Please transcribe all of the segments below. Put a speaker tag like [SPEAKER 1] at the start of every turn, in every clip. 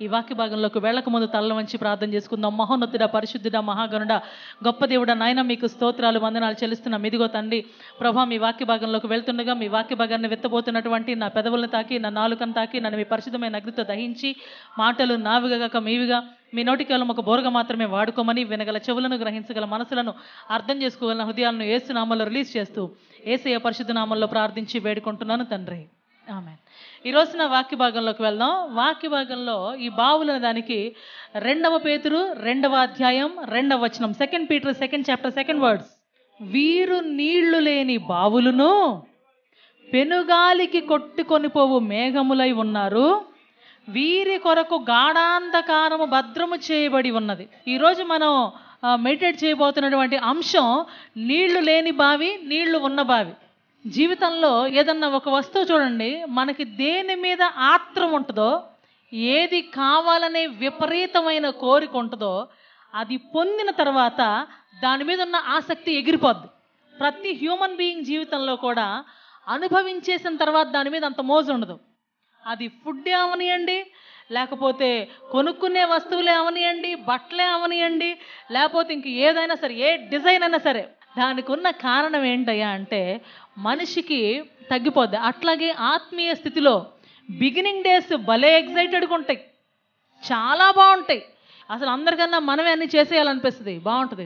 [SPEAKER 1] వాక్య భాగంలోకి వెళ్ళక ముందు తల్ల వంచి ప్రార్థన చేసుకుందాం మహోన్నతుడ పరిశుద్ధుడ మహాగణుడ గొప్ప దేవుడ నాయన మీకు స్తోత్రాలు వందనాలు చెల్లిస్తున్నాం ఇదిగో తండ్రి ప్రభా మీ వాక్య భాగంలోకి వెళ్తుండగా మీ వాక్య భాగాన్ని వెత్తబోతున్నటువంటి నా పెదవులను తాకి నా నాలుకను తాకి నన్ను మీ పరిశుద్ధమైన అగ్నితో దహించి మాటలు నావిగాక మీవిగా మీ నోటి కేవలం ఒక బోరగా మాత్రమే వాడుకోమని వినగల చెవులను గ్రహించగల మనసులను అర్థం చేసుకోగల హృదయాలను ఏసునామాలో రిలీజ్ చేస్తూ ఏసయ్య పరిశుద్ధ నామంలో ప్రార్థించి వేడుకుంటున్నాను తండ్రి ఆమె ఈ రోజున వాక్య భాగంలోకి వెళ్దాం వాక్య భాగంలో ఈ బావుల దానికి రెండవ పేతురు రెండవ అధ్యాయం రెండవ వచనం second Peter second chapter second words వీరు నీళ్లు లేని బావులను పెనుగాలికి కొట్టుకొని పోవు మేఘములై ఉన్నారు వీరి కొరకు గాఢాంధకారము భద్రము చేయబడి ఉన్నది ఈరోజు మనం మెడిటేట్ చేయబోతున్నటువంటి అంశం నీళ్లు లేని బావి నీళ్లు ఉన్న బావి జీవితంలో ఏదన్నా ఒక వస్తువు చూడండి మనకి దేని మీద ఆత్రం ఉంటుందో ఏది కావాలనే విపరీతమైన కోరిక ఉంటుందో అది పొందిన తర్వాత దాని మీద ఉన్న ఆసక్తి ఎగిరిపోద్ది ప్రతి హ్యూమన్ బీయింగ్ జీవితంలో కూడా అనుభవించేసిన తర్వాత దాని మీద అంత మోజు ఉండదు అది ఫుడ్ అవనియండి లేకపోతే కొనుక్కునే వస్తువులే అవనియండి బట్టలే అవనియండి లేకపోతే ఇంక ఏదైనా సరే ఏ డిజైన్ అయినా సరే దానికి ఉన్న కారణం ఏంటయ్యా అంటే మనిషికి తగ్గిపోద్ది అట్లాగే ఆత్మీయ స్థితిలో బిగినింగ్ డేస్ భలే ఎగ్జైటెడ్గా ఉంటాయి చాలా బాగుంటాయి అసలు అందరికన్నా మనమే అన్ని చేసేయాలనిపిస్తుంది బాగుంటుంది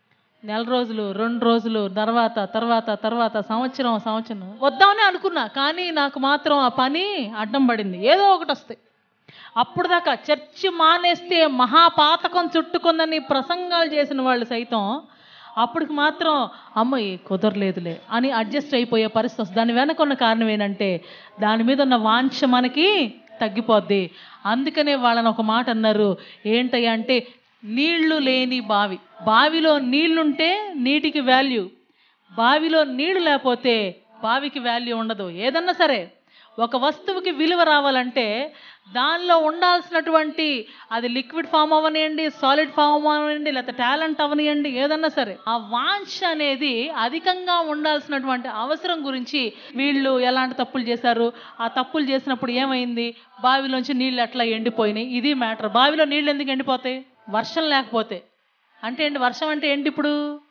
[SPEAKER 1] నెల రోజులు రెండు రోజులు తర్వాత తర్వాత తర్వాత సంవత్సరం సంవత్సరం వద్దామని అనుకున్నా కానీ నాకు మాత్రం ఆ పని అడ్డం పడింది ఏదో ఒకటి వస్తాయి అప్పుడు దాకా చర్చి మానేస్తే మహాపాతకం చుట్టుకుందని ప్రసంగాలు చేసిన వాళ్ళు సైతం అప్పటికి మాత్రం అమ్మాయి కుదరలేదులే అని అడ్జస్ట్ అయిపోయే పరిస్థితి వస్తుంది దాని వెనక ఉన్న కారణం ఏంటంటే దాని మీద ఉన్న వాంఛ మనకి తగ్గిపోద్ది అందుకనే వాళ్ళని ఒక మాట అన్నారు ఏంటయ్యా అంటే నీళ్లు లేని బావి బావిలో నీళ్లుంటే నీటికి వాల్యూ బావిలో నీళ్లు లేకపోతే బావికి వాల్యూ ఉండదు ఏదన్నా సరే ఒక వస్తువుకి విలువ రావాలంటే దానిలో ఉండాల్సినటువంటి అది లిక్విడ్ ఫామ్ అవనియండి సాలిడ్ ఫామ్ అవనియండి లేకపోతే టాలెంట్ అవనియండి ఏదన్నా సరే ఆ వాంఛ అనేది అధికంగా ఉండాల్సినటువంటి అవసరం గురించి వీళ్ళు ఎలాంటి తప్పులు చేశారు ఆ తప్పులు చేసినప్పుడు ఏమైంది బావిలోంచి నీళ్ళు ఎట్లా ఎండిపోయినాయి ఇది మ్యాటర్ బావిలో నీళ్ళు ఎందుకు ఎండిపోతాయి వర్షం లేకపోతే అంటే ఏంటి వర్షం అంటే ఏంటి ఇప్పుడు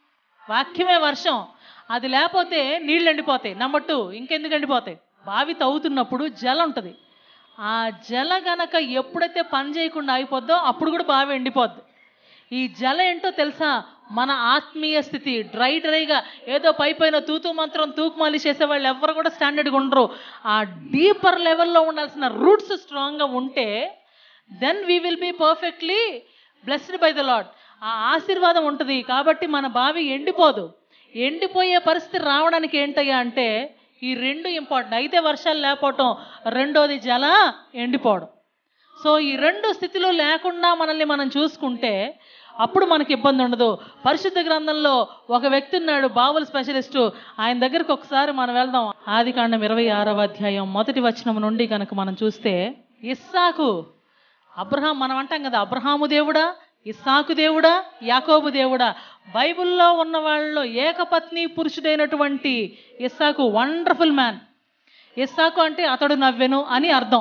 [SPEAKER 1] వాక్యమే వర్షం అది లేకపోతే నీళ్ళు ఎండిపోతాయి నెంబర్ టూ ఇంకెందుకు ఎండిపోతాయి బావి తవ్వుతున్నప్పుడు జల ఉంటుంది ఆ జల గనక ఎప్పుడైతే పని చేయకుండా అయిపోద్దో అప్పుడు కూడా బావి ఎండిపోద్ది ఈ జల ఏంటో తెలుసా మన ఆత్మీయ స్థితి డ్రై డ్రైగా ఏదో పై పైన తూతూ మంత్రం తూకుమాలి చేసే వాళ్ళు ఎవరు కూడా స్టాండర్డ్గా ఉండరు ఆ డీపర్ లెవెల్లో ఉండాల్సిన రూట్స్ స్ట్రాంగ్గా ఉంటే then we will be perfectly blessed by the lord ఆ ఆశీర్వాదం ఉంటుంది కాబట్టి మన బావి ఎండిపోదు ఎండిపోయే పరిస్థితి రావడానికి ఏంటయ్యా అంటే ఈ రెండు ఇంపార్టెంట్ అయితే వర్షాలు లేకపోవటం రెండోది జల ఎండిపోవడం సో ఈ రెండు స్థితిలో లేకుండా మనల్ని మనం చూసుకుంటే అప్పుడు మనకి ఇబ్బంది ఉండదు పరిశుద్ధ గ్రంథంలో ఒక వ్యక్తి ఉన్నాడు బావుల స్పెషలిస్టు ఆయన దగ్గరికి ఒకసారి మనం వెళ్దాం ఆది కాండం ఇరవై ఆరవ అధ్యాయం మొదటి వచనం నుండి కనుక మనం చూస్తే ఇస్సాకు అబ్రహాం మనం అంటాం కదా అబ్రహాము దేవుడా ఇస్సాకు దేవుడా యాకోబు దేవుడా బైబిల్లో ఉన్న వాళ్ళలో ఏకపత్ని పురుషుడైనటువంటి ఇస్సాకు వండర్ఫుల్ మ్యాన్ ఇస్సాకు అంటే అతడు నవ్వెను అని అర్థం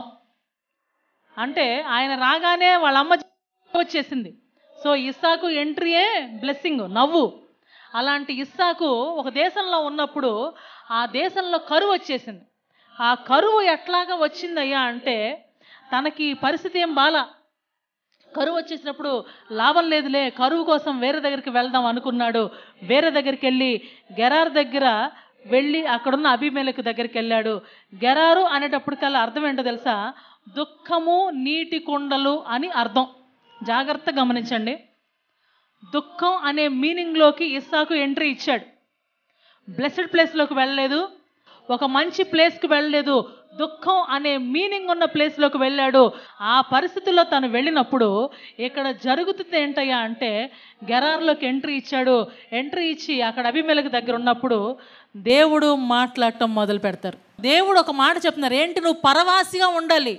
[SPEAKER 1] అంటే ఆయన రాగానే వాళ్ళ అమ్మ వచ్చేసింది సో ఇస్సాకు ఎంట్రీయే బ్లెస్సింగ్ నవ్వు అలాంటి ఇస్సాకు ఒక దేశంలో ఉన్నప్పుడు ఆ దేశంలో కరువు వచ్చేసింది ఆ కరువు ఎట్లాగా వచ్చిందయ్యా అంటే తనకి పరిస్థితి ఏం బాలా కరువు వచ్చేసినప్పుడు లాభం లేదులే కరువు కోసం వేరే దగ్గరికి వెళ్దాం అనుకున్నాడు వేరే దగ్గరికి వెళ్ళి గెరార్ దగ్గర వెళ్ళి అక్కడున్న అభిమేలకు దగ్గరికి వెళ్ళాడు గెరారు అనేటప్పటికల్లా అర్థం ఏంటో తెలుసా దుఃఖము నీటి కుండలు అని అర్థం జాగ్రత్త గమనించండి దుఃఖం అనే మీనింగ్లోకి ఇస్సాకు ఎంట్రీ ఇచ్చాడు బ్లెస్డ్ ప్లేస్లోకి వెళ్ళలేదు ఒక మంచి ప్లేస్కి వెళ్ళలేదు దుఃఖం అనే మీనింగ్ ఉన్న ప్లేస్లోకి వెళ్ళాడు ఆ పరిస్థితుల్లో తను వెళ్ళినప్పుడు ఇక్కడ జరుగుతుంది ఏంటయ్యా అంటే గెరార్లోకి ఎంట్రీ ఇచ్చాడు ఎంట్రీ ఇచ్చి అక్కడ అభిమేలకు దగ్గర ఉన్నప్పుడు దేవుడు మాట్లాడటం మొదలు పెడతారు దేవుడు ఒక మాట చెప్తున్నారు ఏంటి నువ్వు పరవాసిగా ఉండాలి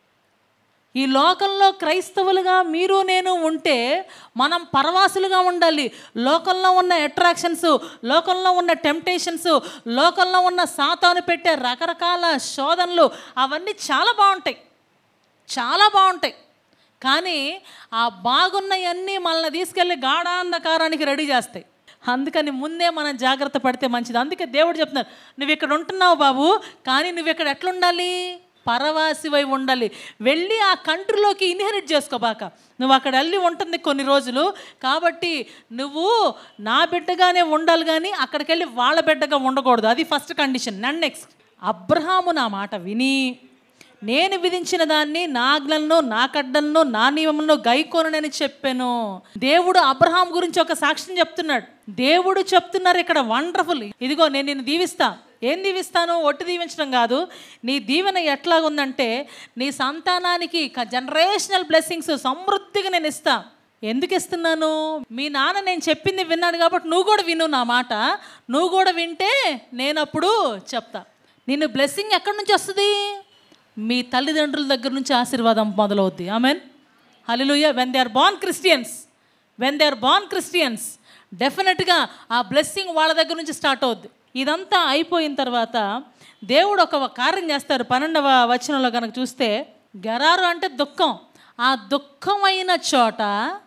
[SPEAKER 1] ఈ లోకంలో క్రైస్తవులుగా మీరు నేను ఉంటే మనం పరవాసులుగా ఉండాలి లోకంలో ఉన్న అట్రాక్షన్స్ లోకంలో ఉన్న టెంప్టేషన్స్ లోకంలో ఉన్న సాతాను పెట్టే రకరకాల శోధనలు అవన్నీ చాలా బాగుంటాయి చాలా బాగుంటాయి కానీ ఆ బాగున్నవన్నీ మనల్ని తీసుకెళ్ళి గాఢాంధకారానికి రెడీ చేస్తాయి అందుకని ముందే మనం జాగ్రత్త పడితే మంచిది అందుకే దేవుడు చెప్తున్నారు నువ్వు ఇక్కడ ఉంటున్నావు బాబు కానీ నువ్వు ఇక్కడ ఎట్లుండాలి పరవాసివై ఉండాలి వెళ్ళి ఆ కంట్రీలోకి ఇన్హెరిట్ చేసుకోబాక నువ్వు అక్కడ వెళ్ళి ఉంటుంది కొన్ని రోజులు కాబట్టి నువ్వు నా బిడ్డగానే ఉండాలి కానీ అక్కడికి వెళ్ళి వాళ్ళ బిడ్డగా ఉండకూడదు అది ఫస్ట్ కండిషన్ నన్ను నెక్స్ట్ అబ్రహాము నా మాట విని నేను విధించిన దాన్ని నా ఆజ్ఞలను నా కడ్డలను నా నియమలను గైకోనని చెప్పాను దేవుడు అబ్రహాం గురించి ఒక సాక్ష్యం చెప్తున్నాడు దేవుడు చెప్తున్నారు ఇక్కడ వండర్ఫుల్ ఇదిగో నేను నిన్ను దీవిస్తా ఏం దీవిస్తాను ఒట్టి దీవించడం కాదు నీ దీవెన ఎట్లాగుందంటే నీ సంతానానికి జనరేషనల్ బ్లెస్సింగ్స్ సమృద్ధిగా నేను ఇస్తా ఎందుకు ఇస్తున్నాను మీ నాన్న నేను చెప్పింది విన్నాడు కాబట్టి నువ్వు కూడా విను నా మాట నువ్వు కూడా వింటే నేను అప్పుడు చెప్తా నిన్ను బ్లెస్సింగ్ ఎక్కడి నుంచి వస్తుంది మీ తల్లిదండ్రుల దగ్గర నుంచి ఆశీర్వాదం మొదలవుద్ది amen hallelujah when they are born Christians when they are born Christians డెఫినెట్గా ఆ బ్లెస్సింగ్ వాళ్ళ దగ్గర నుంచి స్టార్ట్ అవుద్ది ఇదంతా అయిపోయిన తర్వాత దేవుడు ఒక కార్యం చేస్తారు పన్నెండవ వచనంలో కనుక చూస్తే గరారు అంటే దుఃఖం ఆ దుఃఖమైన చోట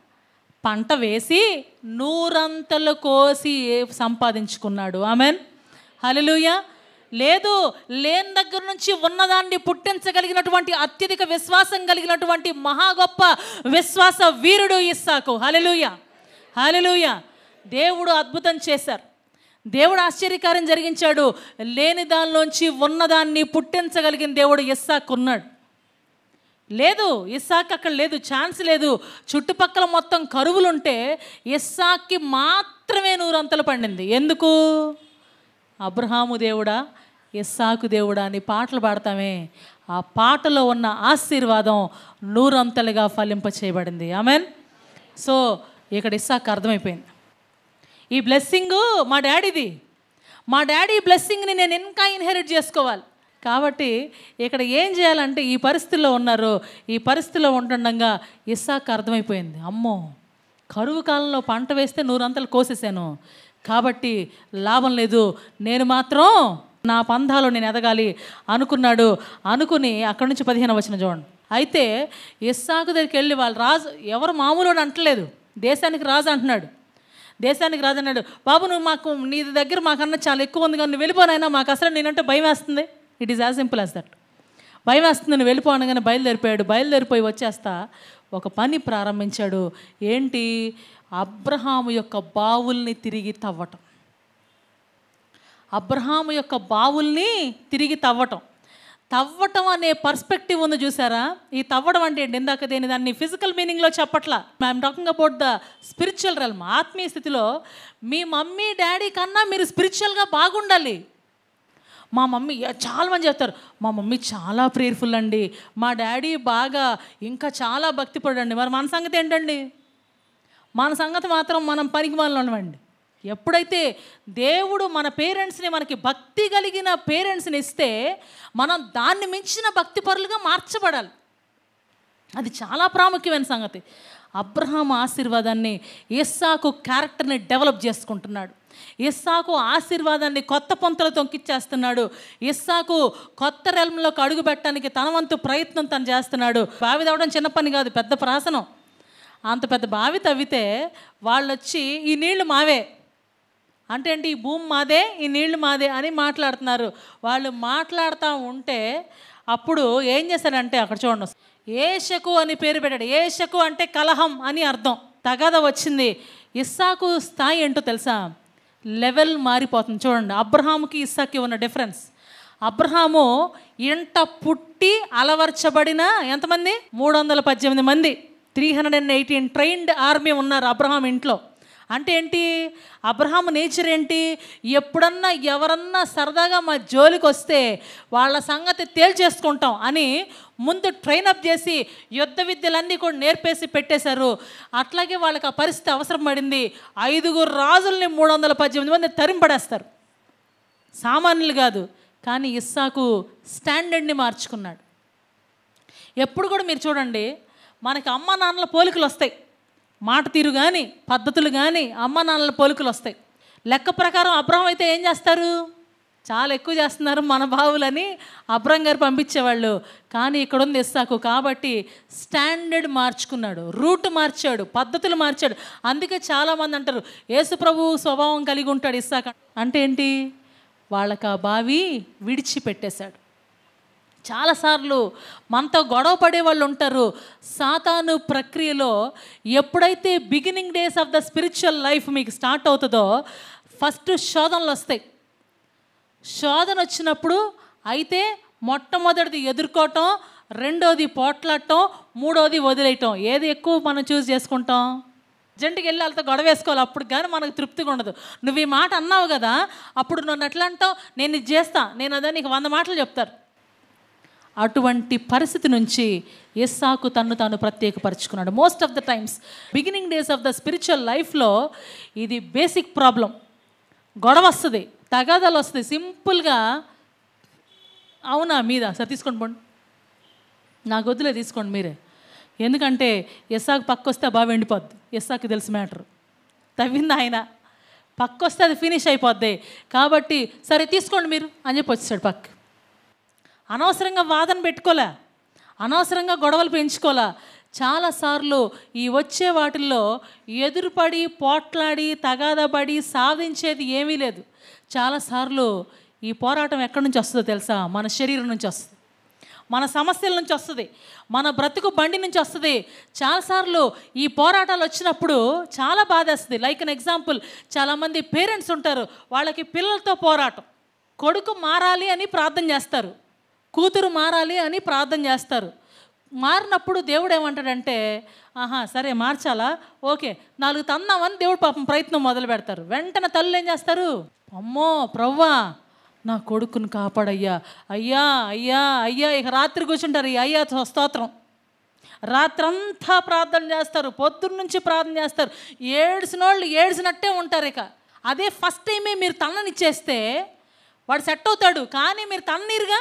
[SPEAKER 1] పంట వేసి నూరంతలు కోసి సంపాదించుకున్నాడు ఆమెన్ హల్లెలూయా లేదు లేని దగ్గర నుంచి ఉన్నదాన్ని పుట్టించగలిగినటువంటి అత్యధిక విశ్వాసం కలిగినటువంటి మహా గొప్ప విశ్వాస వీరుడు ఇస్సాకు హలెలుయ హలెలుయ దేవుడు అద్భుతం చేశారు దేవుడు ఆశ్చర్యకార్యం జరిగించాడు లేని దానిలోంచి ఉన్నదాన్ని పుట్టించగలిగిన దేవుడు ఇస్సాకు ఉన్నాడు లేదు ఇస్సాక్ అక్కడ లేదు ఛాన్స్ లేదు చుట్టుపక్కల మొత్తం కరువులుంటే ఇస్సాక్కి మాత్రమే నూరంతలు పండింది ఎందుకు అబ్రహాము దేవుడా ఇస్సాకు దేవుడా అని పాటలు పాడతామే ఆ పాటలో ఉన్న ఆశీర్వాదం నూరంతలుగా ఫలింప చేయబడింది ఆమెన్ సో ఇక్కడ ఇస్సాకు అర్థమైపోయింది ఈ బ్లెస్సింగ్ మా డాడీది మా డాడీ బ్లెస్సింగ్ని నేను ఇంకా ఇన్హెరిట్ చేసుకోవాలి కాబట్టి ఇక్కడ ఏం చేయాలంటే ఈ పరిస్థితిలో ఉన్నారు ఈ పరిస్థితిలో ఉంటుండగా ఇస్సాకు అర్థమైపోయింది అమ్మో కరువు కాలంలో పంట వేస్తే నూరంతలు కోసేసాను కాబట్టి లాభం లేదు నేను మాత్రం నా పంధాలో నేను ఎదగాలి అనుకున్నాడు అనుకుని అక్కడి నుంచి పదిహేను వచ్చిన చూడండి అయితే ఇస్సాకు దగ్గరికి వెళ్ళి వాళ్ళు రాజు ఎవరు మామూలు అంటలేదు దేశానికి రాజు అంటున్నాడు దేశానికి రాజు అన్నాడు బాబు నువ్వు మాకు నీ దగ్గర మాకన్నా చాలా ఎక్కువ ఉంది కానీ నువ్వు వెళ్ళిపోనైనా మాకు అసలు నేనంటే భయం వేస్తుంది it is as simple as that భయం వేస్తుంది నువ్వు వెళ్ళిపో అనగానే బయలుదేరిపోయాడు బయలుదేరిపోయి వచ్చేస్తా ఒక పని ప్రారంభించాడు ఏంటి అబ్రహాము యొక్క బావుల్ని తిరిగి తవ్వటం అబ్రహాము యొక్క బావుల్ని తిరిగి తవ్వటం తవ్వటం అనే పర్స్పెక్టివ్ ఉంది చూసారా ఈ తవ్వడం అంటే ఏంటి ఇందాక దేని దాన్ని ఫిజికల్ మీనింగ్లో చెప్పట్లా I'm talking about the spiritual realm ఆత్మీయ స్థితిలో మీ మమ్మీ డాడీ కన్నా మీరు స్పిరిచువల్గా బాగుండాలి మా మమ్మీ చాలా మంది చెప్తారు మా మమ్మీ చాలా ప్రేయర్ఫుల్ అండి మా డాడీ బాగా ఇంకా చాలా భక్తిపడండి మరి మన సంగతి ఏంటండి మన సంగతి మాత్రం మనం పనికి మనలో ఉండవండి ఎప్పుడైతే దేవుడు మన పేరెంట్స్ని మనకి భక్తి కలిగిన పేరెంట్స్ని ఇస్తే మనం దాన్ని మించిన భక్తి పరులుగా మార్చబడాలి అది చాలా ప్రాముఖ్యమైన సంగతి అబ్రహాం ఆశీర్వాదాన్ని ఇస్సాకు క్యారెక్టర్ని డెవలప్ చేసుకుంటున్నాడు ఇస్సాకు ఆశీర్వాదాన్ని కొత్త పొంతలు తొంకిచ్చేస్తున్నాడు ఇస్సాకు కొత్త రెల్మ్లోకి అడుగు పెట్టడానికి తన వంతు ప్రయత్నం తను చేస్తున్నాడు బావి తవ్వడం చిన్న పని కాదు పెద్ద ప్రాసనం అంత పెద్ద బావి తవ్వితే వాళ్ళు వచ్చి ఈ నీళ్లు మావే అంటే ఏంటి ఈ భూమి మాదే ఈ నీళ్లు మాదే అని మాట్లాడుతున్నారు వాళ్ళు మాట్లాడుతూ ఉంటే అప్పుడు ఏం చేశారంటే అక్కడ చూడండి ఏషకు అని పేరు పెట్టాడు ఏషకు అంటే కలహం అని అర్థం తగద వచ్చింది ఇస్సాకు స్థాయి ఏంటో తెలుసా లెవెల్ మారిపోతుంది చూడండి అబ్రహాముకి ఇస్సాకి ఉన్న డిఫరెన్స్ అబ్రహాము ఇంట పుట్టి అలవర్చబడిన ఎంతమంది మూడు వందల పద్దెనిమిది మంది three hundred and eighteen trained army ఉన్నారు అబ్రహాం ఇంట్లో అంటే ఏంటి అబ్రహాం నేచర్ ఏంటి ఎప్పుడన్నా ఎవరన్నా సరదాగా మా జోలికి వస్తే వాళ్ళ సంగతి తేల్చేసుకుంటాం అని ముందు ట్రైన్ అప్ చేసి యుద్ధ విద్యలన్నీ కూడా నేర్పేసి పెట్టేశారు అట్లాగే వాళ్ళకి ఆ పరిస్థితి అవసరం పడింది ఐదుగురు రాజుల్ని మూడు వందల పద్దెనిమిది మంది తరింపడేస్తారు సామాన్యులు కాదు కానీ ఇస్సాకు స్టాండర్డ్ని మార్చుకున్నాడు ఎప్పుడు కూడా మీరు చూడండి మనకి అమ్మ నాన్నల పోలికలు వస్తాయి మాట తీరు కానీ పద్ధతులు కానీ అమ్మ నాన్నల పోలికలు వస్తాయి లెక్క ప్రకారం అబ్రహం అయితే ఏం చేస్తారు చాలా ఎక్కువ చేస్తున్నారు మన బావులని అబ్రం గారు పంపించేవాళ్ళు కానీ ఇక్కడ ఉంది ఇస్సాకు కాబట్టి స్టాండర్డ్ మార్చుకున్నాడు రూట్ మార్చాడు పద్ధతులు మార్చాడు అందుకే చాలామంది అంటారు యేసుప్రభు స్వభావం కలిగి ఉంటాడు ఇస్సాక అంటే ఏంటి వాళ్ళకి ఆ బావి విడిచిపెట్టేశాడు చాలాసార్లు మనతో గొడవ పడే వాళ్ళు ఉంటారు సాతాను ప్రక్రియలో ఎప్పుడైతే beginning days of the spiritual life మీకు స్టార్ట్ అవుతుందో ఫస్ట్ శోధనలు వస్తాయి శోధన వచ్చినప్పుడు అయితే మొట్టమొదటిది ఎదుర్కోవటం రెండోది పోట్లాడటం మూడోది వదిలేయటం ఏది ఎక్కువ మనం చూస్ చేసుకుంటాం జంటికి వెళ్ళి వాళ్ళతో గొడవ వేసుకోవాలి అప్పుడు కానీ మనకు తృప్తిగా ఉండదు నువ్వు ఈ మాట అన్నావు కదా అప్పుడు నన్ను ఎట్లా అంటావు నేను ఇది చేస్తా నేను అదే నీకు వంద మాటలు చెప్తారు అటువంటి పరిస్థితి నుంచి ఎస్సాకు తన్ను తాను ప్రత్యేకపరుచుకున్నాడు most of the times beginning days of the spiritual లైఫ్లో ఇది బేసిక్ ప్రాబ్లం గొడవ వస్తుంది తగాదాలు వస్తుంది సింపుల్గా అవునా మీద సార్ తీసుకోండి పోండి నాకు వద్దులే తీసుకోండి మీరే ఎందుకంటే ఎస్సాకు పక్క వస్తే బాగా ఎండిపోద్ది ఎస్సాకు తెలుసు మ్యాటర్ తవ్వింది ఆయన పక్క వస్తే అది ఫినిష్ అయిపోద్ది కాబట్టి సరే తీసుకోండి మీరు అని చెప్పి వచ్చాడు పక్క అనవసరంగా వాదన పెట్టుకోలే అనవసరంగా గొడవలు పెంచుకోలే చాలాసార్లు ఈ వచ్చే వాటిల్లో ఎదురుపడి పోట్లాడి తగాదపడి సాధించేది ఏమీ లేదు చాలాసార్లు ఈ పోరాటం ఎక్కడి నుంచి వస్తుందో తెలుసా మన శరీరం నుంచి వస్తుంది మన సమస్యల నుంచి వస్తుంది మన బ్రతుకు బండి నుంచి వస్తుంది చాలాసార్లు ఈ పోరాటాలు వచ్చినప్పుడు చాలా బాధేస్తుంది లైక్ అన్ ఎగ్జాంపుల్ చాలామంది పేరెంట్స్ ఉంటారు వాళ్ళకి పిల్లలతో పోరాటం కొడుకు మారాలి అని ప్రార్థన చేస్తారు కూతురు మారాలి అని ప్రార్థన చేస్తారు మారినప్పుడు దేవుడు ఏమంటాడంటే ఆహా సరే మార్చాలా ఓకే నాలుగు తందామని దేవుడు పాపం ప్రయత్నం మొదలు పెడతారు వెంటనే తల్లు ఏం చేస్తారు అమ్మో ప్రవ్వా నా కొడుకుని కాపాడయ్యా అయ్యా అయ్యా అయ్యా ఇక రాత్రి కూర్చుంటారు ఈ అయ్యా స్తోత్రం రాత్రంతా ప్రార్థన చేస్తారు పొద్దున్న నుంచి ప్రార్థన చేస్తారు ఏడ్చిన వాళ్ళు ఏడ్చినట్టే ఉంటారు ఇక అదే ఫస్ట్ టైమే మీరు తన్ననిచ్చేస్తే వాడు సెట్ అవుతాడు కానీ మీరు తన్నీరుగా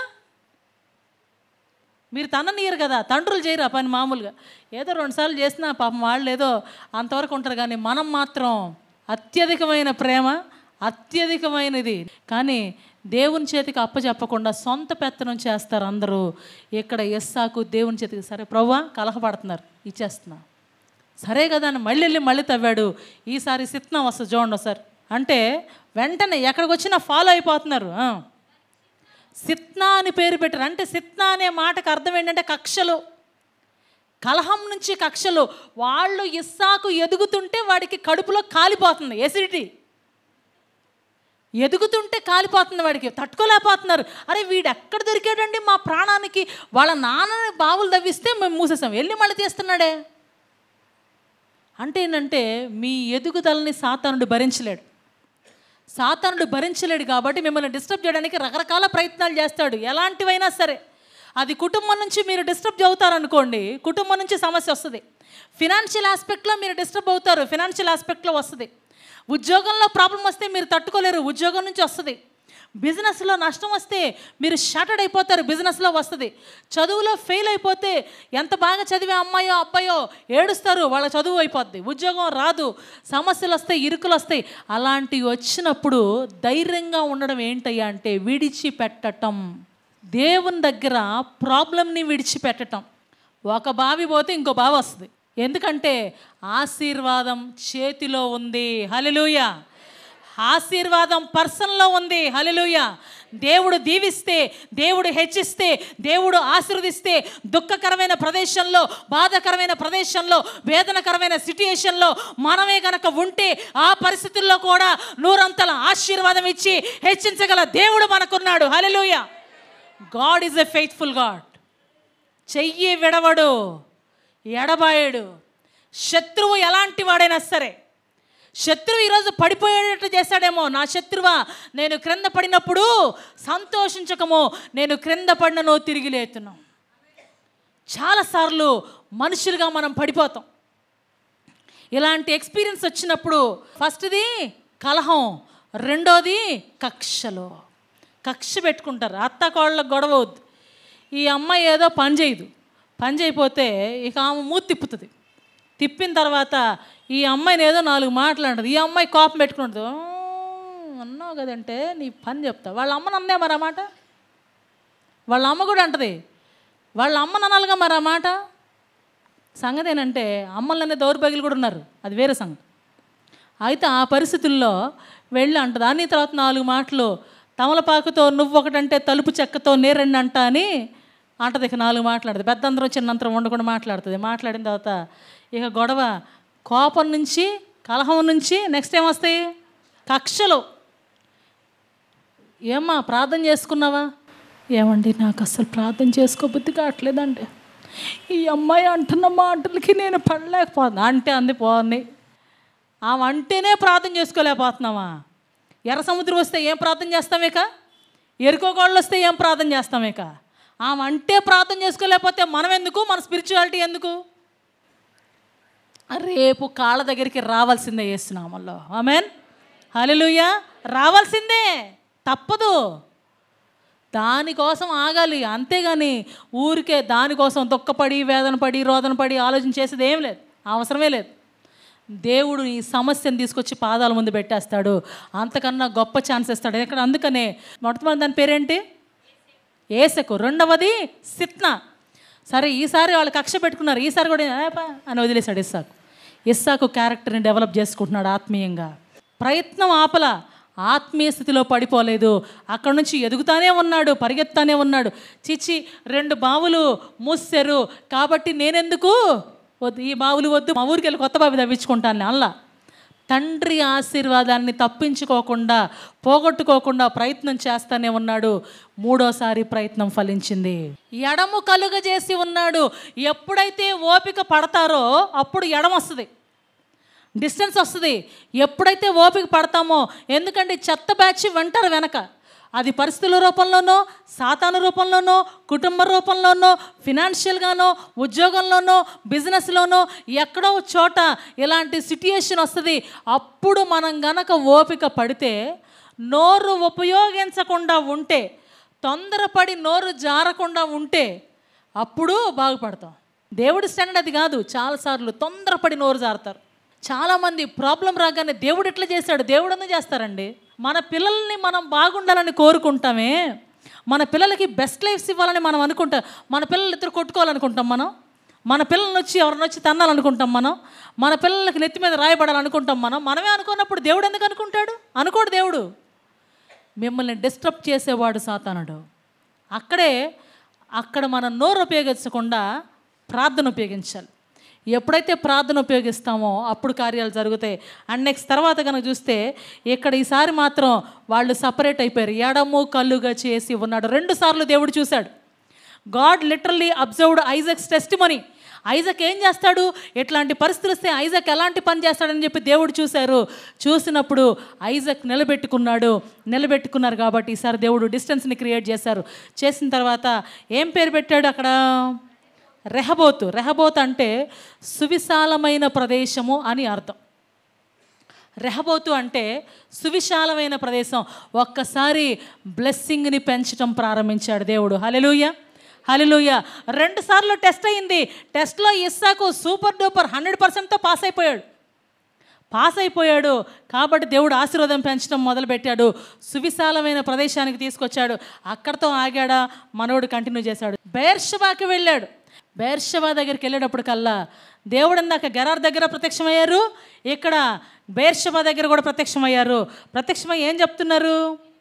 [SPEAKER 1] మీరు తన్ననీయరు కదా తండ్రులు చేయరు ఆ పని మామూలుగా ఏదో రెండుసార్లు చేసినా పాపం వాళ్ళు ఏదో అంతవరకు ఉంటారు కానీ మనం మాత్రం అత్యధికమైన ప్రేమ అత్యధికమైనది కానీ దేవుని చేతికి అప్పచెప్పకుండా సొంత పెత్తనం చేస్తారు అందరూ ఇక్కడ ఎస్సాకు దేవుని చేతికి సరే ప్రవ్వా కలహపడుతున్నారు ఇచ్చేస్తున్నా సరే కదా అని మళ్ళీ వెళ్ళి మళ్ళీ తవ్వాడు ఈసారి సిత్నం వస్తుంది చూడండి సార్ అంటే వెంటనే ఎక్కడికి వచ్చినా ఫాలో అయిపోతున్నారు ఆ. సిత్నా అని పేరు పెట్టారు అంటే సిత్నా అనే మాటకు అర్థం ఏంటంటే కక్షలు కలహం నుంచి కక్షలు వాళ్ళు ఇస్సాకు ఎదుగుతుంటే వాడికి కడుపులో కాలిపోతుంది ఎసిడిటీ ఎదుగుతుంటే కాలిపోతుంది వాడికి తట్టుకోలేకపోతున్నారు అరే వీడు ఎక్కడ దొరికాడండి మా ప్రాణానికి వాళ్ళ నాన్నని బావులు తవ్విస్తే మేము మూసేసాం వెళ్ళి మళ్ళీ తీస్తున్నాడే అంటే ఏంటంటే మీ ఎదుగుదలని సాతానుడు భరించలేడు సాతానుడు భరించలేడు కాబట్టి మిమ్మల్ని డిస్టర్బ్ చేయడానికి రకరకాల ప్రయత్నాలు చేస్తాడు ఎలాంటివైనా సరే అది కుటుంబం నుంచి మీరు డిస్టర్బ్ అవుతారనుకోండి కుటుంబం నుంచి సమస్య వస్తుంది ఫినాన్షియల్ ఆస్పెక్ట్లో మీరు డిస్టర్బ్ అవుతారు ఫినాన్షియల్ ఆస్పెక్ట్లో వస్తుంది ఉద్యోగంలో ప్రాబ్లం వస్తే మీరు తట్టుకోలేరు ఉద్యోగం నుంచి వస్తుంది బిజినెస్లో నష్టం వస్తే మీరు షార్టెడ్ అయిపోతారు బిజినెస్లో వస్తుంది చదువులో ఫెయిల్ అయిపోతే ఎంత బాగా చదివే అమ్మాయో అబ్బాయో ఏడుస్తారు వాళ్ళ చదువు అయిపోద్ది ఉద్యోగం రాదు సమస్యలు వస్తాయి ఇరుకులు వస్తాయి అలాంటివి వచ్చినప్పుడు ధైర్యంగా ఉండడం ఏంటయ్యా అంటే విడిచిపెట్టటం దేవుని దగ్గర ప్రాబ్లంని విడిచిపెట్టటం ఒక బావి పోతే ఇంకో బావి వస్తుంది ఎందుకంటే ఆశీర్వాదం చేతిలో ఉంది హలెలూయ ఆశీర్వాదం పర్సన్లో ఉంది హలెలూయ దేవుడు దీవిస్తే దేవుడు హెచ్చిస్తే దేవుడు ఆశీర్వదిస్తే దుఃఖకరమైన ప్రదేశంలో బాధాకరమైన ప్రదేశంలో వేదనకరమైన సిట్యుయేషన్లో మనమే గనక ఉంటే ఆ పరిస్థితుల్లో కూడా నూరంతల ఆశీర్వాదం ఇచ్చి హెచ్చించగల దేవుడు మనకున్నాడు hallelujah God is a faithful God చెయ్యి విడవడు ఎడబాయడు శత్రువు ఎలాంటి వాడైనా సరే శత్రువు ఈరోజు పడిపోయేటట్టు చేశాడేమో నా శత్రువా నేను క్రింద పడినప్పుడు సంతోషించకము నేను క్రింద పడినను తిరిగి లేతున్నాం చాలాసార్లు మనుషులుగా మనం పడిపోతాం ఇలాంటి ఎక్స్పీరియన్స్ వచ్చినప్పుడు ఫస్ట్ది కలహం రెండోది కక్షలో కక్ష పెట్టుకుంటారు అత్త కోళ్ళ గొడవ వద్దు ఈ అమ్మాయి ఏదో పని చేయదు పని చేయకపోతే ఇక ఆమె మూతి తిప్పుతుంది తిప్పిన తర్వాత ఈ అమ్మాయిని ఏదో నాలుగు మాట్లాడదు ఈ అమ్మాయి కోపం పెట్టుకుంటుంది అన్నావు కదంటే నీ పని చెప్తా వాళ్ళ అమ్మని అందే మరి ఆ మాట వాళ్ళ అమ్మ కూడా అంటది వాళ్ళ అమ్మని అనాలిగా మరి ఆ మాట సంగతి ఏంటంటే అమ్మలనే దౌర్భాగ్యులు కూడా ఉన్నారు అది వేరే సంగతి అయితే ఆ పరిస్థితుల్లో వెళ్ళి అంట దాని తర్వాత నాలుగు మాటలు తమలపాకుతో నువ్వు ఒకటంటే తలుపు చెక్కతో నేరెండి అంట అని అంటది ఇక నాలుగు మాట్లాడుతుంది పెద్దంతరం చిన్నంతరం ఉండకుండా మాట్లాడుతుంది మాట్లాడిన తర్వాత ఇక గొడవ కోపం నుంచి కలహం నుంచి నెక్స్ట్ ఏమొస్తాయి కక్షలు ఏమ్మా ప్రార్థన చేసుకున్నావా ఏమండి నాకు అసలు ప్రార్థన చేసుకోబుద్ధి కావట్లేదండి ఈ అమ్మాయి అంటున్న మాటలకి నేను పడలేకపోతున్నా అంటే అంది పోని ఆమె అంటేనే ప్రార్థన చేసుకోలేకపోతున్నావా ఎర్ర సముద్రం వస్తే ఏం ప్రార్థన చేస్తామేక ఎరుకోగోళ్ళు వస్తే ఏం ప్రార్థన చేస్తామేక ఆమె అంటే ప్రార్థన చేసుకోలేకపోతే మనం ఎందుకు మన స్పిరిచువాలిటీ ఎందుకు రేపు కాళ్ళ దగ్గరికి రావాల్సిందే చేస్తున్నామల్లో ఆమెన్ హల్లెలూయా రావాల్సిందే తప్పదు దానికోసం ఆగాలి అంతేగాని ఊరికే దానికోసం దుఃఖపడి వేదన పడి రోదన పడి ఆలోచన చేసేది ఏం లేదు అవసరమే లేదు దేవుడు ఈ సమస్యను తీసుకొచ్చి పాదాల ముందు పెట్టేస్తాడు అంతకన్నా గొప్ప ఛాన్స్ ఇస్తాడు ఎక్కడ అందుకనే మొట్టమొదటి దాని పేరేంటి ఏసకు రెండవది సిత్న సరే ఈసారి వాళ్ళు కక్ష పెట్టుకున్నారు ఈసారి కూడా "ఏపా" అని వదిలేశాడు ఇస్సాకు ఇస్సాకు క్యారెక్టర్ని డెవలప్ చేసుకుంటున్నాడు ఆత్మీయంగా ప్రయత్నం ఆపల ఆత్మీయ స్థితిలో పడిపోలేదు అక్కడ నుంచి ఎదుగుతానే ఉన్నాడు పరిగెత్తానే ఉన్నాడు చిచి రెండు బావులు మూసారు కాబట్టి నేనెందుకు వద్దు ఈ బావులు వద్దు మా ఊరికి వెళ్ళి కొత్త బావి తవ్వించుకుంటాను అల్లా తండ్రి ఆశీర్వాదాన్ని తప్పించుకోకుండా పోగొట్టుకోకుండా ప్రయత్నం చేస్తానే ఉన్నాడు మూడోసారి ప్రయత్నం ఫలించింది ఎడము కలుగజేసి ఉన్నాడు ఎప్పుడైతే ఓపిక పడతారో అప్పుడు ఎడమ వస్తుంది డిస్టెన్స్ వస్తుంది ఎప్పుడైతే ఓపిక పడతామో ఎందుకంటే చెత్త బ్యాచ్ వెంటారు వెనక అది పరిస్థితుల రూపంలోనో సాతాను రూపంలోనో కుటుంబ రూపంలోనో ఫినాన్షియల్గానో ఉద్యోగంలోనో బిజినెస్లోనో ఎక్కడో చోట ఇలాంటి సిట్యుయేషన్ వస్తుంది అప్పుడు మనం గనక ఓపిక పడితే నోరు ఉపయోగించకుండా ఉంటే తొందరపడి నోరు జారకుండా ఉంటే అప్పుడు బాగుపడతాం దేవుడి స్టాండర్డ్ అది కాదు చాలాసార్లు తొందరపడి నోరు జారుతారు చాలామంది ప్రాబ్లం రాగానే దేవుడు ఎట్లా చేశాడు దేవుడు ఎందుకు చేస్తారండి మన పిల్లల్ని మనం బాగుండాలని కోరుకుంటామే మన పిల్లలకి బెస్ట్ లైఫ్స్ ఇవ్వాలని మనం అనుకుంటాం మన పిల్లలు ఇద్దరు కొట్టుకోవాలనుకుంటాం మనం మన పిల్లల్ని వచ్చి ఎవరిని వచ్చి తన్నాలనుకుంటాం మనం మన పిల్లలకి నెత్తి మీద రాయబడాలనుకుంటాం మనం మనమే అనుకున్నప్పుడు దేవుడు ఎందుకు అనుకుంటాడు అనుకోడు దేవుడు మిమ్మల్ని డిస్టర్బ్ చేసేవాడు సాతానుడు అక్కడే అక్కడ మనం నోరు ఉపయోగించకుండా ప్రార్థన ఉపయోగించాలి ఎప్పుడైతే ప్రార్థన ఉపయోగిస్తామో అప్పుడు కార్యాలు జరుగుతాయి అండ్ నెక్స్ట్ తర్వాత కనుక చూస్తే ఇక్కడ ఈసారి మాత్రం వాళ్ళు సపరేట్ అయిపోయారు ఎడము కళ్ళుగా చేసి ఉన్నాడు రెండు సార్లు దేవుడు చూశాడు God literally observed Isaac's test money Isaac ఏం చేస్తాడు ఇట్లాంటి పరిస్థితులు వస్తే ఐజక్ ఎలాంటి పని చేస్తాడని చెప్పి దేవుడు చూశారు చూసినప్పుడు ఐజక్ నిలబెట్టుకున్నాడు నిలబెట్టుకున్నారు కాబట్టి ఈసారి దేవుడు డిస్టెన్స్ని క్రియేట్ చేశారు చేసిన తర్వాత ఏం పేరు పెట్టాడు అక్కడ రెహబోతు రెహబోత్ అంటే సువిశాలమైన ప్రదేశము అని అర్థం రెహబోతు అంటే సువిశాలమైన ప్రదేశం ఒక్కసారి బ్లెస్సింగ్ని పెంచడం ప్రారంభించాడు దేవుడు హలెలూయ హలెలూయ రెండు సార్లు టెస్ట్ అయింది టెస్ట్లో ఇస్సాకు సూపర్ డూపర్ హండ్రెడ్ పర్సెంట్తో పాస్ అయిపోయాడు పాస్ అయిపోయాడు కాబట్టి దేవుడు ఆశీర్వాదం పెంచడం మొదలుపెట్టాడు సువిశాలమైన ప్రదేశానికి తీసుకొచ్చాడు అక్కడతో ఆగాడా మనోడు కంటిన్యూ చేశాడు బేర్షబాకి వెళ్ళాడు బేర్షబా దగ్గరికి వెళ్ళేటప్పటికల్లా దేవుడు ఇందాక గెరార్ దగ్గర ప్రత్యక్షమయ్యారు ఇక్కడ బేర్షబా దగ్గర కూడా ప్రత్యక్షమయ్యారు ప్రత్యక్షమై ఏం చెప్తున్నారు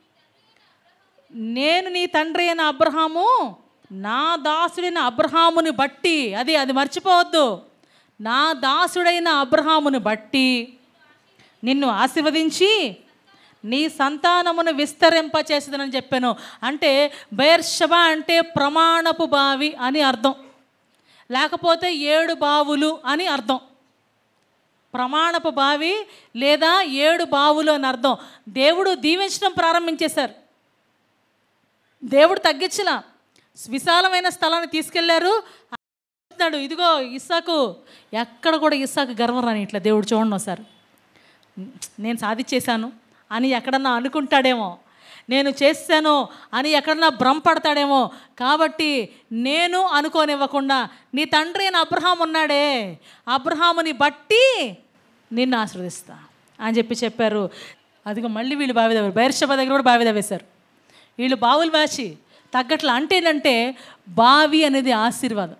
[SPEAKER 1] నేను నీ తండ్రి అయిన అబ్రహాము నా దాసుడైన అబ్రహాముని బట్టి అది అది మర్చిపోవద్దు నా దాసుడైన అబ్రహాముని బట్టి నిన్ను ఆశీర్వదించి నీ సంతానమును విస్తరింపచేసేదనని చెప్పాను అంటే బేర్షబా అంటే ప్రమాణపు బావి అని అర్థం లేకపోతే ఏడు బావులు అని అర్థం ప్రమాణపు బావి లేదా ఏడు బావులు అని అర్థం దేవుడు దీవించడం ప్రారంభించేశారు దేవుడు తగ్గించిన విశాలమైన స్థలాన్ని తీసుకెళ్లారు చెప్తున్నాడు ఇదిగో ఇస్సాకు ఎక్కడ కూడా ఇస్సాకు గర్వం రాని ఇట్లా దేవుడు చూడండి ఒకసారి నేను సాధించేశాను అని ఎక్కడన్నా అనుకుంటాడేమో నేను చేశాను అని ఎక్కడన్నా భ్రమపడతాడేమో కాబట్టి నేను అనుకోనివ్వకుండా నీ తండ్రి అయిన అబ్రహాం ఉన్నాడే అబ్రహాముని బట్టి నిన్ను ఆశీర్వదిస్తా అని చెప్పి చెప్పారు అదిగో మళ్ళీ వీళ్ళు బావి తవ్వారు బైర్షబ దగ్గర కూడా బావి తవ్వేశారు వీళ్ళు బావులు వేసి తగ్గట్లు అంటే ఏంటంటే బావి అనేది ఆశీర్వాదం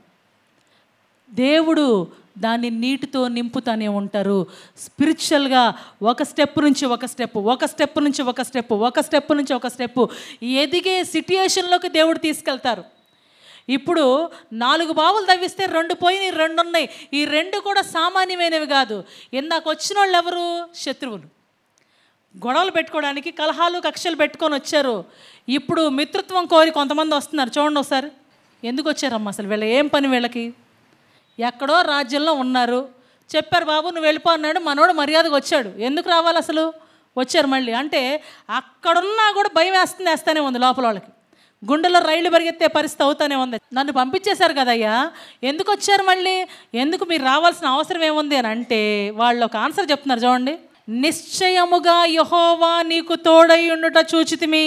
[SPEAKER 1] దేవుడు దాన్ని నీటితో నింపుతానే ఉంటారు స్పిరిచువల్గా ఒక స్టెప్ నుంచి ఒక స్టెప్ ఒక స్టెప్ నుంచి ఒక స్టెప్ ఒక స్టెప్ నుంచి ఒక స్టెప్ ఎదిగే సిట్యుయేషన్లోకి దేవుడు తీసుకెళ్తారు ఇప్పుడు నాలుగు బావులు తవ్విస్తే రెండు పోయినాయి రెండు ఉన్నాయి ఈ రెండు కూడా సామాన్యమైనవి కాదు ఇందాక వచ్చిన వాళ్ళు ఎవరు శత్రువులు గొడవలు పెట్టుకోవడానికి కలహాలు కక్షలు పెట్టుకొని వచ్చారు ఇప్పుడు మిత్రత్వం కోరి కొంతమంది వస్తున్నారు చూడండి ఒకసారి ఎందుకు వచ్చారమ్మా అసలు వీళ్ళ ఏం పని వీళ్ళకి ఎక్కడో రాజ్యంలో ఉన్నారు చెప్పారు బాబు నువ్వు వెళ్ళిపో అన్నాడు మనోడు మర్యాదగా వచ్చాడు ఎందుకు రావాలి అసలు వచ్చారు మళ్ళీ అంటే అక్కడున్నా కూడా భయం వేస్తుంది వేస్తూనే ఉంది లోపల వాళ్ళకి గుండెలో రైళ్లు పరిగెత్తే పరిస్థితి అవుతానే ఉంది నన్ను పంపించేశారు కదయ్యా ఎందుకు వచ్చారు మళ్ళీ ఎందుకు మీరు రావాల్సిన అవసరం ఏముంది అని అంటే వాళ్ళు ఒక ఆన్సర్ చెప్తున్నారు చూడండి నిశ్చయముగా యహోవా నీకు తోడై ఉండుట చూచితిమి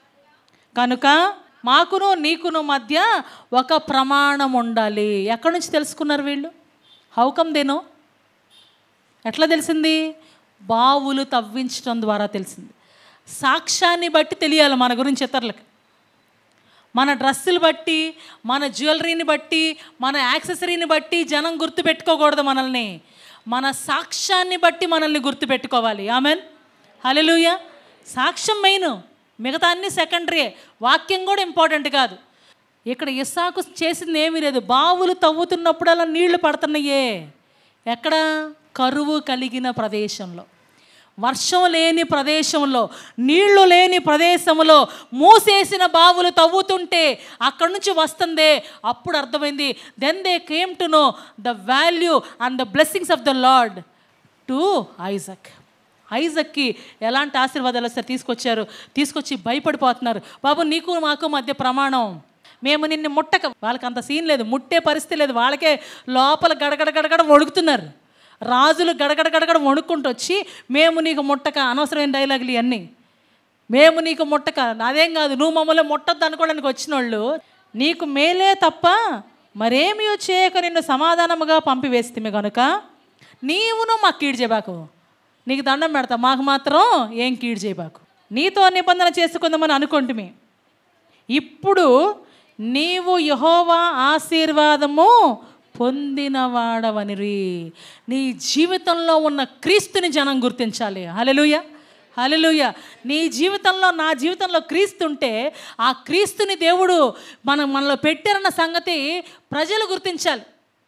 [SPEAKER 1] కనుక మాకును నీకును మధ్య ఒక ప్రమాణం ఉండాలి ఎక్కడి నుంచి తెలుసుకున్నారు వీళ్ళు హౌకం దేనో ఎట్లా తెలిసింది బావులు తవ్వించడం ద్వారా తెలిసింది సాక్ష్యాన్ని బట్టి తెలియాలి మన గురించి ఇతరులకి మన డ్రెస్సులు బట్టి మన జ్యువెలరీని బట్టి మన యాక్సెసరీని బట్టి జనం గుర్తుపెట్టుకోకూడదు మనల్ని మన సాక్ష్యాన్ని బట్టి మనల్ని గుర్తుపెట్టుకోవాలి ఆమెన్ హలెలుయ సాక్ష్యం మెయిన్ మిగతా అన్ని సెకండరీ వాక్యం కూడా ఇంపార్టెంట్ కాదు ఇక్కడ ఇస్సాకు చేసింది ఏమీ లేదు బావులు తవ్వుతున్నప్పుడల్లా నీళ్లు పడుతున్నాయే ఎక్కడ కరువు కలిగిన ప్రదేశంలో వర్షం లేని ప్రదేశంలో నీళ్లు లేని ప్రదేశంలో మూసేసిన బావులు తవ్వుతుంటే అక్కడి నుంచి వస్తుందే అప్పుడు అర్థమైంది then they came to know the value and the blessings of the lord to Isaac ఐజక్కి ఎలాంటి ఆశీర్వాదాలు వస్తే తీసుకొచ్చారు తీసుకొచ్చి భయపడిపోతున్నారు బాబు నీకు మాకు మధ్య ప్రమాణం మేము నిన్ను ముట్టక వాళ్ళకి అంత సీన్ లేదు ముట్టే పరిస్థితి లేదు వాళ్ళకే లోపల గడగడ గడగడ వణుకుతున్నారు రాజులు గడగడ గడగడ వణుక్కుంటూ వచ్చి మేము నీకు ముట్టక అనవసరమైన డైలాగులు ఇవన్నీ మేము నీకు ముట్టక అదేం కాదు నువ్వు మమ్మల్ని ముట్టద్దు అనుకోవడానికి వచ్చిన వాళ్ళు నీకు మేలే తప్ప మరేమీ చేయక నిన్ను సమాధానముగా పంపివేస్తే కనుక నీవును మాకు కీడు చేయబాకు నీకు దండం పెడతా మాకు మాత్రం ఏం కీడు చేయబాకు నీతో నిబంధన చేసుకుందామని అనుకుంటుమి ఇప్పుడు నీవు యహోవా ఆశీర్వాదము పొందినవాడవనిరి నీ జీవితంలో ఉన్న క్రీస్తుని జనం గుర్తించాలి హలెలుయ హలెలుయ నీ జీవితంలో నా జీవితంలో క్రీస్తు ఉంటే ఆ క్రీస్తుని దేవుడు మనం మనలో పెట్టారన్న సంగతి ప్రజలు గుర్తించాలి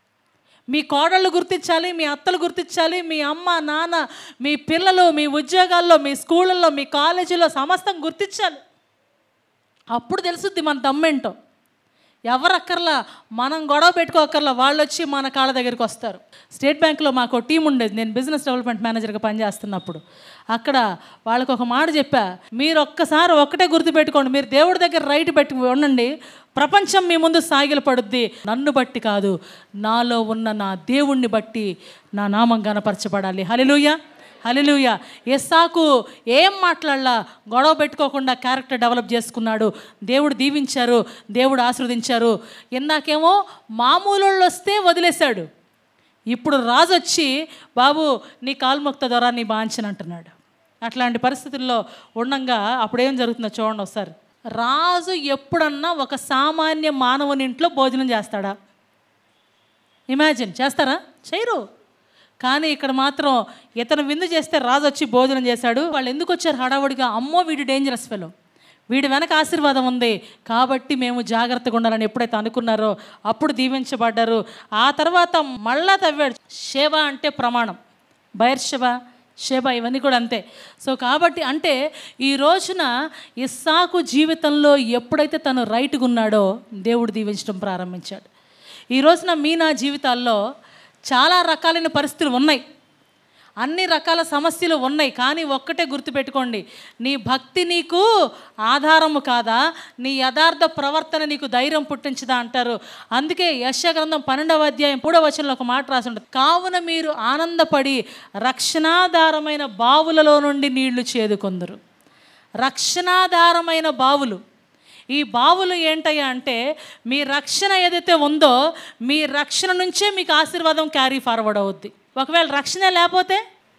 [SPEAKER 1] మీ కోడళ్ళు గుర్తించాలి మీ అత్తలు గుర్తించాలి మీ అమ్మ నాన్న మీ పిల్లలు మీ ఉద్యోగాల్లో మీ స్కూళ్ళల్లో మీ కాలేజీలో సమస్తం గుర్తించాలి అప్పుడు తెలుసుద్ది మన దమ్మేంటో ఎవరు అక్కర్లా మనం గొడవ పెట్టుకోకర్లా వాళ్ళు వచ్చి మన కాళ్ళ దగ్గరికి వస్తారు స్టేట్ బ్యాంక్లో మాకు టీం ఉండేది నేను బిజినెస్ డెవలప్మెంట్ మేనేజర్గా పనిచేస్తున్నప్పుడు అక్కడ వాళ్ళకు ఒక మాట చెప్పా మీరు ఒక్కసారి ఒక్కటే గుర్తుపెట్టుకోండి మీరు దేవుడి దగ్గర రైట్ పెట్టి ఉండండి ప్రపంచం మీ ముందు సాగిల పడుద్ది నన్ను బట్టి కాదు నాలో ఉన్న నా దేవుణ్ణి బట్టి నా నామం గనపరచబడాలి హలిలుయా హలిలుయ ఎస్సాకు ఏం మాట్లాడలా గొడవ పెట్టుకోకుండా క్యారెక్టర్ డెవలప్ చేసుకున్నాడు దేవుడు దీవించారు దేవుడు ఆశీర్వదించారు ఇందాకేమో మామూలు వాళ్ళు వస్తే వదిలేశాడు ఇప్పుడు రాజు వచ్చి బాబు నీ కాల్ముక్త ద్వారా నీ బాంచని అంటున్నాడు అట్లాంటి పరిస్థితుల్లో ఉండంగా అప్పుడేం జరుగుతుందో చూడండి ఒకసారి రాజు ఎప్పుడన్నా ఒక సామాన్య మానవుని ఇంట్లో భోజనం చేస్తాడా ఇమాజిన్ చేస్తారా చేయరు కానీ ఇక్కడ మాత్రం ఇతను విందు చేస్తే రాజు వచ్చి భోజనం చేశాడు వాళ్ళు ఎందుకు వచ్చారు హడావుడిగా అమ్మో వీడు డేంజరస్ ఫెలో వీడి వెనక ఆశీర్వాదం ఉంది కాబట్టి మేము జాగ్రత్తగా ఉండాలని ఎప్పుడైతే అనుకున్నారో అప్పుడు దీవించబడ్డారు ఆ తర్వాత మళ్ళా తవ్వాడు శేవ అంటే ప్రమాణం బైర్షవ శేబ ఇవన్నీ కూడా అంతే సో కాబట్టి అంటే ఈ రోజున ఇస్సాకు జీవితంలో ఎప్పుడైతే తను రైట్గా ఉన్నాడో దేవుడు దీవించడం ప్రారంభించాడు ఈ రోజున మీ నా జీవితాల్లో చాలా రకాలైన పరిస్థితులు ఉన్నాయి అన్ని రకాల సమస్యలు ఉన్నాయి కానీ ఒక్కటే గుర్తుపెట్టుకోండి నీ భక్తి నీకు ఆధారము కాదా నీ యథార్థ ప్రవర్తన నీకు ధైర్యం పుట్టించదా అంటారు అందుకే యశ గ్రంథం పన్నెండవ అధ్యాయం మూడవ వచనంలో ఒక మాట రాసి ఉంటుంది కావున మీరు ఆనందపడి రక్షణాధారమైన బావులలో నుండి నీళ్లు చేదుకొందరు రక్షణాధారమైన బావులు ఈ బావులు ఏంటయ్యా అంటే మీ రక్షణ ఏదైతే ఉందో మీ రక్షణ నుంచే మీకు ఆశీర్వాదం క్యారీ ఫార్వర్డ్ అవుద్ది ఒకవేళ రక్షణ లేకపోతే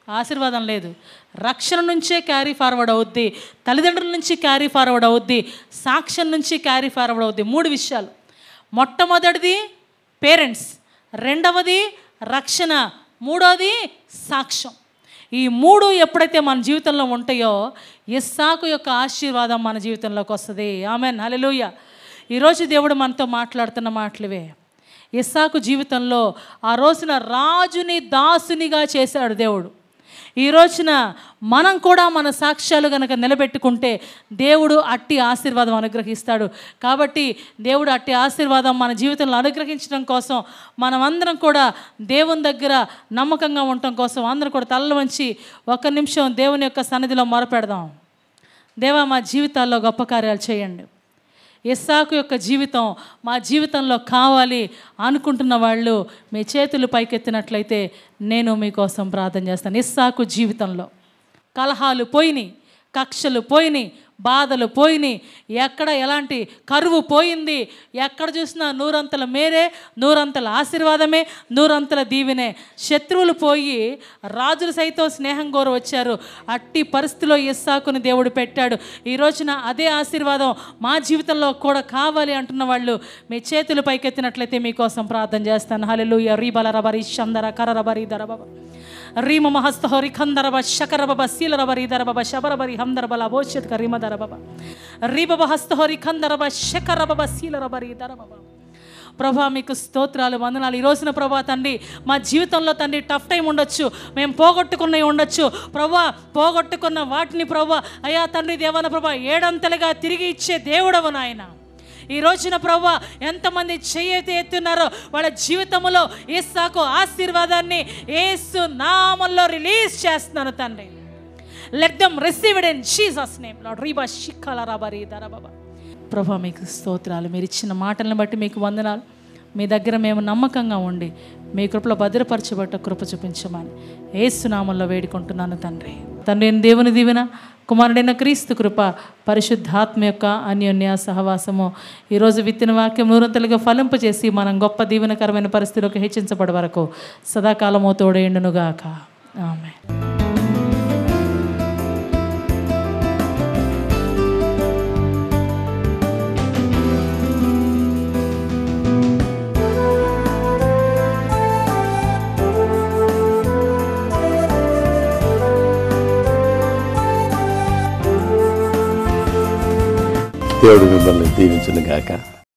[SPEAKER 1] ఆశీర్వాదం లేదు రక్షణ నుంచే క్యారీ ఫార్వర్డ్ అవుద్ది తల్లిదండ్రుల నుంచి క్యారీ ఫార్వర్డ్ అవుద్ది సాక్ష్యం నుంచి క్యారీ ఫార్వర్డ్ అవుద్ది మూడు విషయాలు మొట్టమొదటిది పేరెంట్స్ రెండవది రక్షణ మూడవది సాక్ష్యం ఈ మూడు ఎప్పుడైతే మన జీవితంలో ఉంటాయో ఇస్సాకు యొక్క ఆశీర్వాదం మన జీవితంలోకి వస్తుంది ఆమెన్ హల్లెలూయ ఈరోజు దేవుడు మనతో మాట్లాడుతున్న మాటలువే ఇస్సాకు జీవితంలో ఆ రోజున రాజుని దాసునిగా చేశాడు దేవుడు ఈ రోజున మనం కూడా మన సాక్ష్యాలు కనుక నిలబెట్టుకుంటే దేవుడు అట్టి ఆశీర్వాదం అనుగ్రహిస్తాడు కాబట్టి దేవుడు అట్టి ఆశీర్వాదం మన జీవితంలో అనుగ్రహించడం కోసం మనమందరం కూడా దేవుని దగ్గర నమ్మకంగా ఉండటం కోసం అందరం కూడా తలలు వంచి ఒక్క నిమిషం దేవుని యొక్క సన్నిధిలో మొరపెడదాం దేవా మా జీవితాల్లో గొప్ప కార్యాలు చేయండి ఇస్సాకు యొక్క జీవితం మా జీవితంలో కావాలి అనుకుంటున్న వాళ్ళు మీ చేతులు పైకెత్తినట్లయితే నేను మీకోసం ప్రార్థన చేస్తాను ఇస్సాకు జీవితంలో కలహాలు పోయినాయి కక్షలు పోయినాయి బాధలు పోయినాయి ఎక్కడ ఎలాంటి కరువు పోయింది ఎక్కడ చూసినా నూరంతల మేరే నూరంతల ఆశీర్వాదమే నూరంతల దీవెనే శత్రువులు పోయి రాజులు సైతం స్నేహం కోరు వచ్చారు అట్టి పరిస్థితిలో ఇస్సాకుని దేవుడు పెట్టాడు ఈ రోజున అదే ఆశీర్వాదం మా జీవితంలో కూడా కావాలి అంటున్న వాళ్ళు మీ చేతులు పైకెత్తినట్లయితే మీకోసం ప్రార్థన చేస్తాను హలెలు రీబల రబరి చందర కర రబరి దరబ రీమ మహస్తహరి ఖందరబ శకరబ శీలరబరి దరబ శబరబరి హందరబల భోష్యత్ రీమ దరబ రీబబ హస్తహరి ఖందరబ శకరబ శీలరబరి దరబ ప్రభా మీకు స్తోత్రాలు వందనాలు ఈ రోజున ప్రభా తండ్రి మా జీవితంలో తండ్రి టఫ్ టైం ఉండొచ్చు మేము పోగొట్టుకున్నవి ఉండొచ్చు ప్రభా పోగొట్టుకున్న వాటిని ప్రభా అయా తండ్రి దేవన ప్రభా ఏడంతలుగా తిరిగి ఇచ్చే దేవుడవు నాయన ఈ రోజున ప్రభా ఎంతమంది చెయ్యైతే ఎత్తున్నారో వాళ్ళ జీవితంలో ఏసాకు ఆశీర్వాదాన్ని ఏసు నామంలో రిలీజ్ చేస్తున్నాను తండ్రి let them receive it in Jesus name lord రీబా షిక్కల రబరి దరబబ ప్రభా మీకు స్తోత్రాలు మీరు ఇచ్చిన మాటలను బట్టి మీకు వందనాలు మీ దగ్గర మేము నమ్మకంగా ఉండి మీ కృపలో భద్రపరచబట్ట కృప చూపించమని ఏసునామంలో వేడుకుంటున్నాను తండ్రి తండ్రి అయిన దేవుని దీవెన కుమారుడైన క్రీస్తు కృప పరిశుద్ధాత్మ యొక్క అన్యోన్య సహవాసము ఈరోజు విత్తిన వాక్యం నూరంతలుగా ఫలింపు చేసి మనం గొప్ప దీవెనకరమైన పరిస్థితిలోకి హెచ్చించబడే వరకు సదాకాలమో తోడేండునుగాక ఆమె
[SPEAKER 2] దేవుడు మిమ్మల్ని దీవించును గాక